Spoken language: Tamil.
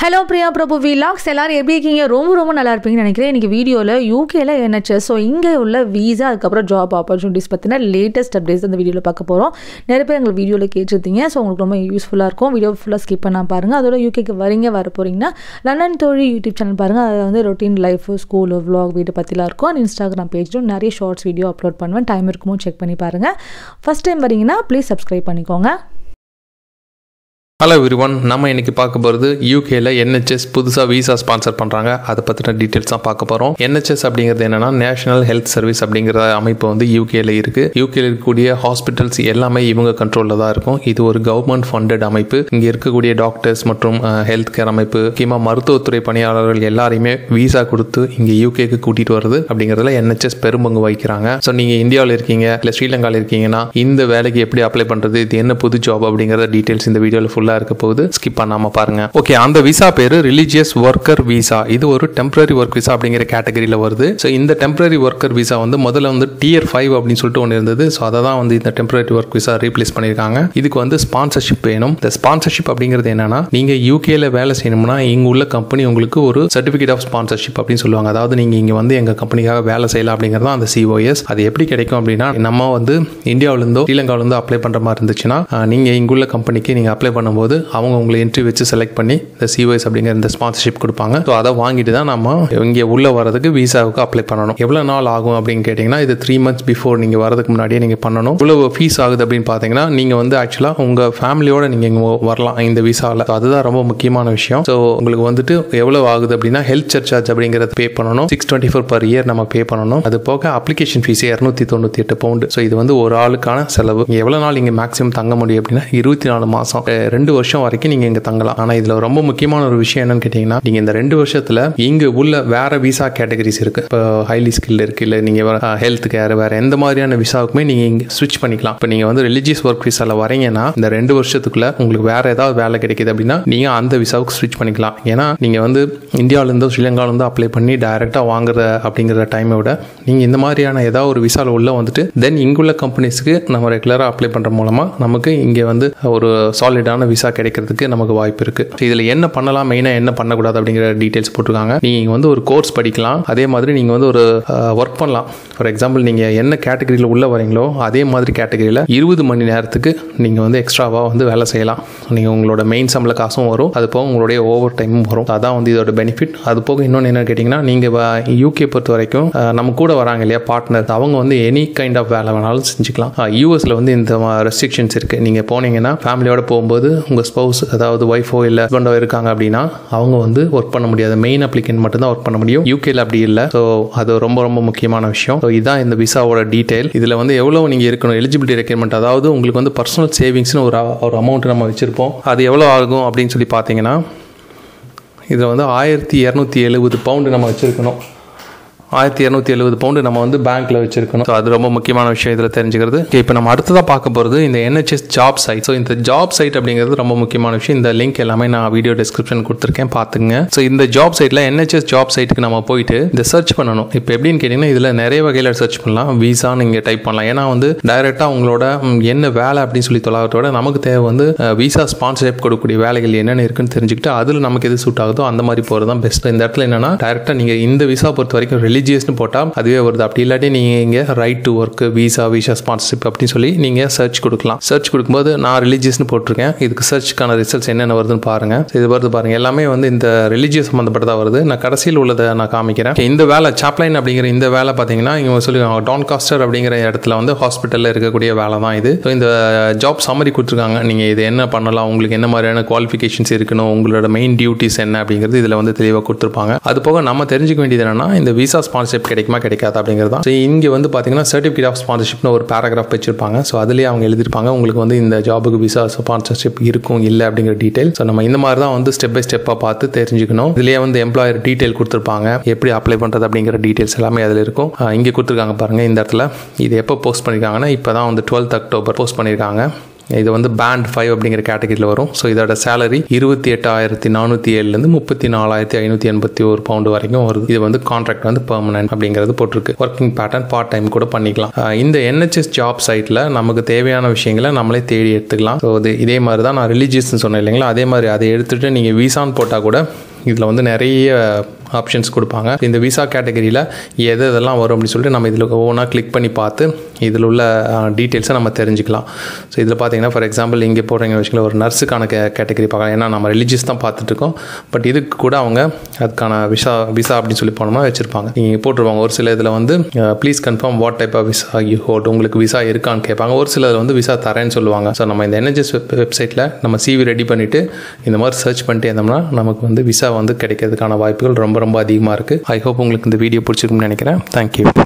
ஹலோ பிரியா பிரபு விலாக்ஸ் எல்லாரும் எப்படி இருக்கீங்க ரொம்ப ரொம்ப நல்லா இருப்பீங்கன்னு நினைக்கிறேன் இன்னைக்கு வீடியோவில் யூகேல என்ஹெச்எஸ் ஸோ இங்கே உள்ள வீசா அதுக்கப்புறம் ஜாப் ஆப்பர்ச்சுனிட்டிஸ் பற்றின லேட்டஸ்ட் அப்டேட்ஸ் அந்த வீடியோவில் பார்க்க போகிறோம் நிறைய பேர் எங்களுக்கு வீடியோவில் கேட்டிருந்தீங்க ஸோ உங்களுக்கு ரொம்ப யூஸ்ஃபுல்லாக இருக்கும் வீடியோ ஃபுல்லாக ஸ்கிப் பண்ணால் பாருங்கள் அதோட யூகேக்கு வரீங்க வர போகிறீங்கன்னா லண்டன் தோழி யூடியூப் சேனல் பாருங்கள் அதில் வந்து ரொட்டீன் லைஃப் ஸ்கூல் vlog வீடு பற்றிலாம் இருக்கும் அண்ட் இன்ஸ்டாகிராம் பேஜிலும் நிறைய ஷார்ட்ஸ் வீடியோ அப்லோட் பண்ணுவேன் டைம் இருக்குமோ செக் பண்ணி பாருங்கள் ஃபஸ்ட் டைம் வரீங்கன்னா ப்ளீஸ் சப்ஸ்கிரைப் பண்ணிக்கோங்க ஹலோ எவ்ரிவன் நம்ம இன்னைக்கு பார்க்க போகிறது யூகேல என்ஹெச்எஸ் புதுசாக விசா ஸ்பான்சர் பண்ணுறாங்க அதை பற்றின டீட்டெயில்ஸ் தான் பார்க்க போகிறோம் என்ஹெச்எஸ் அப்படிங்கிறது என்னன்னா நேஷனல் ஹெல்த் சர்வீஸ் அப்படிங்கிற அமைப்பு வந்து யூகேல இருக்குது யூகேல இருக்கக்கூடிய ஹாஸ்பிட்டல்ஸ் எல்லாமே இவங்க கண்ட்ரோலில் தான் இருக்கும் இது ஒரு கவர்மெண்ட் ஃபண்டட் அமைப்பு இங்கே இருக்கக்கூடிய டாக்டர்ஸ் மற்றும் ஹெல்த் கேர் அமைப்பு முக்கியமாக மருத்துவத்துறை பணியாளர்கள் எல்லாரையுமே விசா கொடுத்து இங்கே யூகேக்கு கூட்டிகிட்டு வருது அப்படிங்கிறதுல என்ஹெச்எஸ் பெரும்பங்கு வகிக்கிறாங்க ஸோ நீங்கள் இந்தியாவில் இருக்கீங்க இல்லை ஸ்ரீலங்காவில் இருக்கீங்கன்னா இந்த வேலைக்கு எப்படி அப்ளை பண்ணுறது இது என்ன புது ஜாப் அப்படிங்கிற டீட்டெயில்ஸ் இந்த வீடியோவில் ஃபுல்லாக இருக்க போகுது ஸ்கிப் பண்ணாம பாருங்க ஓகே அந்த விசா பேரு ரிலீஜியஸ் ஒர்க்கர் விசா இது ஒரு டெம்பரரி ஒர்க் விசா அப்படிங்கிற கேட்டகரியில் வருது ஸோ இந்த டெம்பரரி ஒர்க்கர் விசா வந்து முதல்ல வந்து டியர் ஃபைவ் அப்படின்னு சொல்லிட்டு ஒன்று இருந்தது ஸோ அதை தான் வந்து இந்த டெம்பரரி ஒர்க் விசா ரீப்ளேஸ் பண்ணியிருக்காங்க இதுக்கு வந்து ஸ்பான்சர்ஷிப் வேணும் இந்த ஸ்பான்சர்ஷிப் அப்படிங்கிறது என்னன்னா நீங்க யூகேல வேலை செய்யணும்னா இங்க உள்ள கம்பெனி உங்களுக்கு ஒரு சர்டிஃபிகேட் ஆஃப் ஸ்பான்சர்ஷிப் அப்படின்னு சொல்லுவாங்க அதாவது நீங்க இங்க வந்து எங்க கம்பெனிக்காக வேலை செய்யலாம் அப்படிங்கிறது தான் அந்த சிஓஎஸ் அது எப்படி கிடைக்கும் அப்படின்னா நம்ம வந்து இந்தியாவிலிருந்தோ ஸ்ரீலங்காவிலிருந்தோ அப்ளை பண்ற மாதிரி இருந்துச்சுன்னா அஹ், நீங்க இங்குள்ள கம்பெனிக்கு நீங்க அப்ளை பண்ணும்போது அவங்க உங்களை என்ட்ரி வச்சு செலக்ட் பண்ணி இந்த சிஓஎஸ் அப்படிங்கிற இந்த ஸ்பான்சர்ஷிப் கொடுப்பாங்க ஸோ அதை வாங்கிட்டு தான் நம்ம இங்கே உள்ள வரதுக்கு விசாவுக்கு அப்ளை பண்ணணும் எவ்வளோ நாள் ஆகும் அப்படின்னு கேட்டிங்கன்னா இது த்ரீ மந்த்ஸ் பிஃபோர் நீங்கள் வரதுக்கு முன்னாடியே நீங்கள் பண்ணணும் இவ்வளோ ஃபீஸ் ஆகுது அப்படின்னு பார்த்தீங்கன்னா நீங்கள் வந்து ஆக்சுவலாக உங்கள் ஃபேமிலியோட நீங்கள் இங்கே வரலாம் இந்த விசாவில் அதுதான் ரொம்ப முக்கியமான விஷயம் ஸோ உங்களுக்கு வந்துட்டு எவ்வளோ ஆகுது அப்படின்னா ஹெல்த் சர்ச்சார்ஜ் அப்படிங்கிறத பே பண்ணணும் six twenty four per year நம்ம பே பண்ணணும் அது போக அப்ளிகேஷன் ஃபீஸ் இரநூத்தி தொண்ணூற்றி எட்டு பவுண்டு ஸோ இது வந்து ஒரு ஆளுக்கான செலவு எவ்வளோ நாள் இங்கே மேக்ஸிமம் தங்க முடியும் அப்படின்னா இருபத்தி நாலு மாதம் ரெண்டு வருஷம் வரைக்கும் நீங்கள் இங்கே தங்கலாம் ஆனால் இதில் ரொம்ப முக்கியமான ஒரு விஷயம் என்னன்னு கேட்டிங்கன்னா நீங்கள் இந்த ரெண்டு வருஷத்தில் இங்கே உள்ள வேற விசா கேட்டகரிஸ் இருக்குது இப்போ ஹைலி ஸ்கில் இருக்குது இல்லை நீங்கள் ஹெல்த் கேர் வேறு எந்த மாதிரியான விசாவுக்குமே நீங்கள் இங்கே ஸ்விட்ச் பண்ணிக்கலாம் இப்போ நீங்கள் வந்து ரிலீஜியஸ் ஒர்க் விசாவில் வரீங்கன்னா இந்த ரெண்டு வருஷத்துக்குள்ள உங்களுக்கு வேற ஏதாவது வேலை கிடைக்குது அப்படின்னா நீங்கள் அந்த விசாவுக்கு ஸ்விட்ச் பண்ணிக்கலாம் ஏன்னா நீங்கள் வந்து இந்தியாவிலேருந்தோ ஸ்ரீலங்காவிலேருந்தோ அப்ளை பண்ணி டைரெக்டாக வாங்குற அப்படிங்கிற டைமை விட நீங்கள் இந்த மாதிரியான ஏதாவது ஒரு விசாவில் உள்ள வந்துட்டு தென் இங்குள்ள கம்பெனிஸ்க்கு நம்ம ரெகுலராக அப்ளை பண்ணுற மூலமாக நமக்கு இங்கே வந்து ஒரு சாலிடான விசா கிடைக்கிறதுக்கு நமக்கு வாய்ப்பு இருக்குது இதில் என்ன பண்ணலாம் மெயினாக என்ன பண்ணக்கூடாது அப்படிங்கிற டீட்டெயில்ஸ் போட்டிருக்காங்க நீங்கள் வந்து ஒரு கோர்ஸ் படிக்கலாம் அதே மாதிரி நீங்கள் வந்து ஒரு ஒர்க் பண்ணலாம் ஃபார் எக்ஸாம்பிள் நீங்கள் என்ன கேட்டகரியில் உள்ள வரீங்களோ அதே மாதிரி கேட்டகரியில் இருபது மணி நேரத்துக்கு நீங்கள் வந்து எக்ஸ்ட்ராவாக வந்து வேலை செய்யலாம் நீங்கள் உங்களோட மெயின் சம்பள காசும் வரும் அது போக உங்களுடைய ஓவர் டைமும் வரும் அதான் வந்து இதோட பெனிஃபிட் அது போக இன்னொன்று என்ன கேட்டிங்கன்னா நீங்கள் யூகே பொறுத்த வரைக்கும் அஹ், நம்ம கூட வராங்க இல்லையா பார்ட்னர் அவங்க வந்து எனி கைண்ட் ஆஃப் வேலை வேணாலும் செஞ்சுக்கலாம் யூஎஸில் வந்து இந்த ரெஸ்ட்ரிக்ஷன்ஸ் இருக்குது நீங்கள் போனீங்கன்னா ஃபேமிலியோட போகும்போது உங்கள் ஸ்பௌஸ் அதாவது ஒய்ஃபோ இல்லை ஹஸ்பண்டோ இருக்காங்க அப்படின்னா அவங்க வந்து ஒர்க் பண்ண முடியாது மெயின் அப்ளிகன்ட் மட்டும் தான் ஒர்க் பண்ண முடியும் யூகேல அப்படி இல்லை ஸோ அது ரொம்ப ரொம்ப முக்கியமான விஷயம் ஸோ இதுதான் இந்த விசாவோட டீடைல் இதில் வந்து எவ்வளோ நீங்கள் இருக்கணும் எலிஜிபிலிட்டி ரெக்யர்மெண்ட் அதாவது உங்களுக்கு வந்து பர்சனல் சேவிங்ஸ்னு ஒரு ஒரு அமௌண்ட் நம்ம வச்சுருப்போம் அது எவ்வளோ ஆகும் அப்படின்னு சொல்லி பார்த்தீங்கன்னா இதில் வந்து ஆயிரத்தி இரநூத்தி எழுபது பவுண்டு நம்ம வச்சுருக்கணும் ஆயிரத்தி இரநூத்தி எழுபது பவுண்டு நம்ம வந்து பேங்க்ல வச்சிருக்கணும் ஸோ அது ரொம்ப முக்கியமான விஷயம் இதில் தெரிஞ்சுக்கிறது இப்போ நம்ம அடுத்ததாக பார்க்க போகிறது இந்த என்ஹெச்எஸ் ஜாப் சைட் ஸோ இந்த ஜாப் சைட் அப்படிங்கிறது ரொம்ப முக்கியமான விஷயம் இந்த லிங்க் எல்லாமே நான் வீடியோ டிஸ்கிரிப்ஷன் கொடுத்துருக்கேன் பார்த்துங்க ஸோ இந்த ஜாப் சைட்டில் என்ஹெச்எஸ் ஜாப் சைட்டுக்கு நம்ம போயிட்டு இந்த சர்ச் பண்ணணும் இப்போ எப்படின்னு கேட்டிங்கன்னா இதில் நிறைய வகையில் சர்ச் பண்ணலாம் விசான்னு நீங்கள் டைப் பண்ணலாம் ஏன்னா வந்து டைரெக்டாக உங்களோட ம், என்ன வேலை அப்படின்னு சொல்லி தொலாவதோட நமக்கு தேவை வந்து விசா ஸ்பான்சர்ஷிப் கொடுக்கக்கூடிய வேலைகள் என்னென்ன இருக்குன்னு தெரிஞ்சுக்கிட்டு அதில் நமக்கு எது சூட் ஆகுதோ அந்த மாதிரி போகிறது தான் பெஸ்ட் இந்த இடத்துல என்னன்னா டைரெக்டாக நீங்கள் இந்த விசா பொறுத்த வரைக்கும் ரிலீஜியஸ்னு போட்டால் அதுவே வருது அப்படி இல்லாட்டி நீங்கள் இங்கே right to work visa visa sponsorship அப்படின்னு சொல்லி நீங்கள் சர்ச் கொடுக்கலாம் சர்ச் கொடுக்கும்போது நான் ரிலீஜியஸ்னு போட்டிருக்கேன் இதுக்கு சர்ச்சுக்கான ரிசல்ட்ஸ் என்னென்ன வருதுன்னு பாருங்க இது வருது பாருங்க எல்லாமே வந்து இந்த ரிலீஜியஸ் சம்மந்தப்பட்டதாக வருது நான் கடைசியில் உள்ளதை நான் காமிக்கிறேன் இந்த வேலை சாப்லைன் அப்படிங்கிற இந்த வேலை பார்த்தீங்கன்னா இவங்க சொல்லுவாங்க டான் காஸ்டர் அப்படிங்கிற இடத்துல வந்து ஹாஸ்பிட்டலில் இருக்கக்கூடிய வேலை தான் இது ஸோ இந்த ஜாப் சம்மரி கொடுத்துருக்காங்க நீங்கள் இது என்ன பண்ணலாம் உங்களுக்கு என்ன மாதிரியான குவாலிஃபிகேஷன்ஸ் இருக்கணும் உங்களோட மெயின் டியூட்டிஸ் என்ன அப்படிங்கிறது இதில் வந்து தெளிவாக கொடுத்துருப்பாங்க அது போக நம்ம தெரிஞ்சுக்க வேண்டியது என்னன்னா இந்த விசா ஸ்பான்சர்ஷிப் கிடைக்குமா கிடைக்காது அப்படிங்கிறது தான் ஸோ இங்கே வந்து பார்த்தீங்கன்னா சர்டிஃபிகேட் ஆஃப் ஸ்பான்சர்ஷிப்னு ஒரு பேராகிராஃப் வச்சிருப்பாங்க ஸோ அதுலேயே அவங்க எழுதியிருப்பாங்க உங்களுக்கு வந்து இந்த ஜாபுக்கு விசா ஸ்பான்சர்ஷிப் இருக்கும் இல்லை அப்படிங்கிற டீட்டெயில் ஸோ நம்ம இந்த மாதிரி தான் வந்து ஸ்டெப் பை ஸ்டெப்பாக பார்த்து தெரிஞ்சுக்கணும் இதுலேயே வந்து எம்ப்ளாயர் டீட்டெயில் கொடுத்துருப்பாங்க எப்படி அப்ளை பண்ணுறது அப்படிங்கிற டீட்டெயில்ஸ் எல்லாமே அதில் இருக்கும் ஆஹ் இங்கே கொடுத்துருக்காங்க பாருங்கள் இந்த இடத்துல இது எப்போ போஸ்ட் பண்ணியிருக்காங்கன்னா இப்போ தான் வந்து டுவெல்த் அக்டோபர் போஸ்ட் பண்ணியிருக்காங்க இது வந்து பேண்ட் ஃபைவ் அப்படிங்கிற கேட்டகரியில் வரும் ஸோ இதோட சேலரி இருபத்தி எட்டாயிரத்தி நானூற்றி ஏழுலேருந்து முப்பத்தி நாலாயிரத்தி ஐநூற்றி எண்பத்தி ஒரு பவுண்டு வரைக்கும் வருது இது வந்து கான்ட்ராக்ட் வந்து பெர்மனன்ட் அப்படிங்கிறது போட்டிருக்கு ஒர்க்கிங் பேட்டர்ன் பார்ட் டைம் கூட பண்ணிக்கலாம் அஹ் இந்த என்ஹெச்எஸ் ஜாப் சைட்டில் நமக்கு தேவையான விஷயங்களை நம்மளே தேடி எடுத்துக்கலாம் ஸோ இது இதே மாதிரி தான் நான் ரிலீஜியஸ்னு சொன்னேன் இல்லைங்களா அதே மாதிரி அதை எடுத்துகிட்டு நீங்கள் விசான்னு போட்டால் கூட இதில் வந்து நிறைய ஆப்ஷன்ஸ் கொடுப்பாங்க இந்த விசா கேட்டகரியில் எது இதெல்லாம் வரும் அப்படின்னு சொல்லிட்டு நம்ம இதில் ஒவ்வொன்றா கிளிக் பண்ணி பார்த்து இதில் உள்ள டீட்டெயில்ஸை நம்ம தெரிஞ்சுக்கலாம் ஸோ இதில் பார்த்தீங்கன்னா ஃபார் எக்ஸாம்பிள் இங்கே போடுறீங்க வச்சுக்கல ஒரு நர்ஸுக்கான கே கேட்டகரி பார்க்கலாம் ஏன்னா நம்ம ரிலீஜியஸ் தான் பார்த்துட்டு இருக்கோம் பட் இதுக்கு கூட அவங்க அதுக்கான விசா விசா அப்படின்னு சொல்லி போனோம்னா வச்சுருப்பாங்க நீங்கள் போட்டுருவாங்க ஒரு சில இதில் வந்து please confirm what type of visa you hold உங்களுக்கு விசா இருக்கான்னு கேட்பாங்க ஒரு சிலர் வந்து விசா தரேன்னு சொல்லுவாங்க ஸோ நம்ம இந்த என்ஹெச்எஸ் வெப்சைட்டில் நம்ம சிவி ரெடி பண்ணிவிட்டு இந்த மாதிரி சர்ச் பண்ணிட்டு இருந்தோம்னா நமக்கு வந்து விசா வந்து கிடைக்கிறதுக்கான வாய்ப்புகள் ரொம்ப ரொம்ப அதிகமாக இருக்குது ஐ ஹோப் உங்களுக்கு இந்த வீடியோ பிடிச்சிருக்கும்னு நினைக்கிறேன் தேங்க்யூ